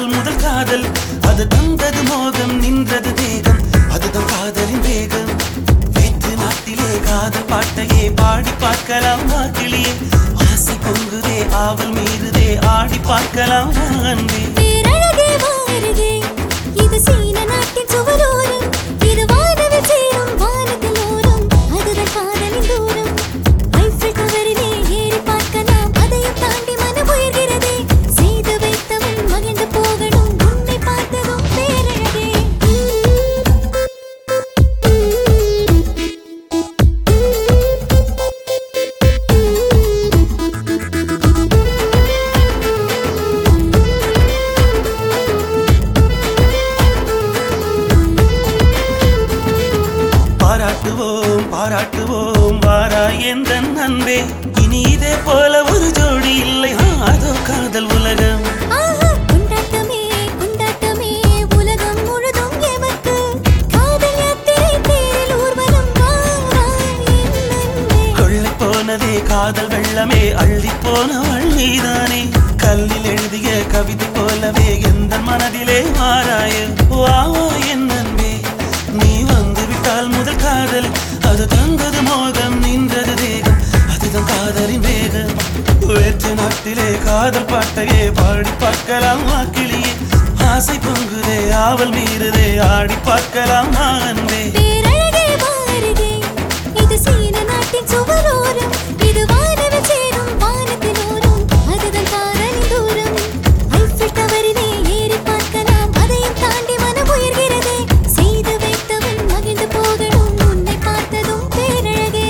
விட்டால் முதல் காதல் அது தந்தது மோகம் நின்றது தேகம் அதுதான் காதலின் வேகம் வேற்று நாட்டிலே காதல் பாட்டையே பாடி பார்க்கலாம் வா கிளியே ஆசை பொங்குதே ஆவல் மீறுதே ஆடி பார்க்கலாம் வா அன்பே பேரழகே வாருகே இது சீன நாட்டின் சுவரோரம் இது வானவில் சேரும் வானத்தில் ஓரம் அதுதான் காதலின் தூரம் ஐஃபில் டவரிலே ஏறி பார்க்கலாம் அதையும் தாண்டி மனம் உயர்கிறதே செய்து வைத்தவன் மகிழ்ந்து போகணும் உன்னை பார்த்ததும் பேரழகே பாராட்டுவோம் பாராட்டுவோம் வாரா எந்த அன்பே இனி இதே போல ஒரு ஜோடி இல்லை ஆ, அதோ காதல் உலகம் ஆஹா கொண்டாட்டமே கொண்டாட்டமே உலகம் முழுதும் எமக்கு காதல் யாத்திரை தேரில் ஊர்வலம் வா வா என் அன்பே கொள்ளை போனதே காதல் வெள்ளமே அள்ளி போனவள் நீதானே கல்லில் எழுதிய கவிதை போலவே எந்த மனதிலே மாறாய வா வா என் அன்பே நீ வந்து விட்டால் முதல் காதல் அது தந்தது மோகம் நின்றது தேகம் அதுதான் காதலின் வேகம் வேற்று நாட்டிலே காதல் பாட்டையே பாடி பார்க்கலாம் வா கிளியே ஆசை பொங்குதே ஆவல் மீறுதே ஆடி பார்க்கலாம் வா அன்பே பேரழகே வாருகே இது சீன நாட்டின் சுவரோரம் இது வானவில் சேரும் வானத்தின் ஓரம் அதுதான் காதலின் தூரம் ஐஃபில் டவரிலே ஏறி பார்க்கலாம் அதையும் தாண்டி மனம் உயர்கிறதே செய்து வைத்தவன் மகிழ்ந்து போகணும் உன்னை பார்த்ததும் பேரழகே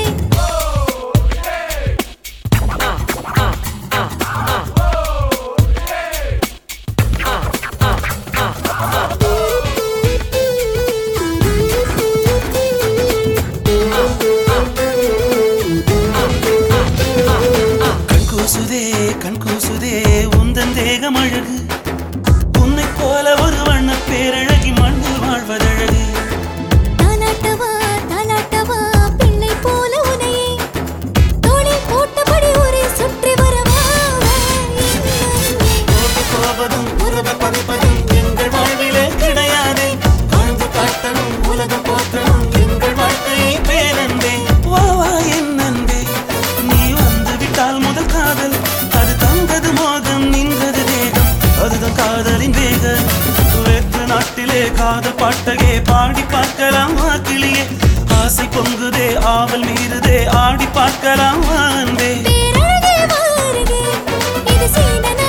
கண் கூசுதே கண் கூசுதே உந்தன் தேகம் அழகு உன்னை போல ஒரு வண்ண பேரழகி மண்ணில் வாழ்வதழகு தாலாட்டவா தாலாட்டவா பிள்ளை போல உனையே தோளில் போட்டபடி ஒரே சுற்றி வரவா வா, என் அன்பே. போட்டு போவதும் உறவு பதிப்பதும் எங்கள் வாழ்விலே கிடையாது வாழ்ந்து காட்டணும் உலகம் போற்றணும் எங்கள் வாழ்க்கையை பேரன்பே வா வா என் அன்பே நீ வந்து விட்டால் முதல் காதல் அது தந்தது மோகம் நின்றது தேகம் அதுதான் காதலின் வேகம் வேற்று நாட்டிலே காதல் பாட்டகே பாடி பார்க்கலாம் வா கிளியே ஆசை பொங்குதே ஆவல் மீறுதே ஆடி பார்க்கலாம் வா அன்பே பேரழகே வாருகே இது சீன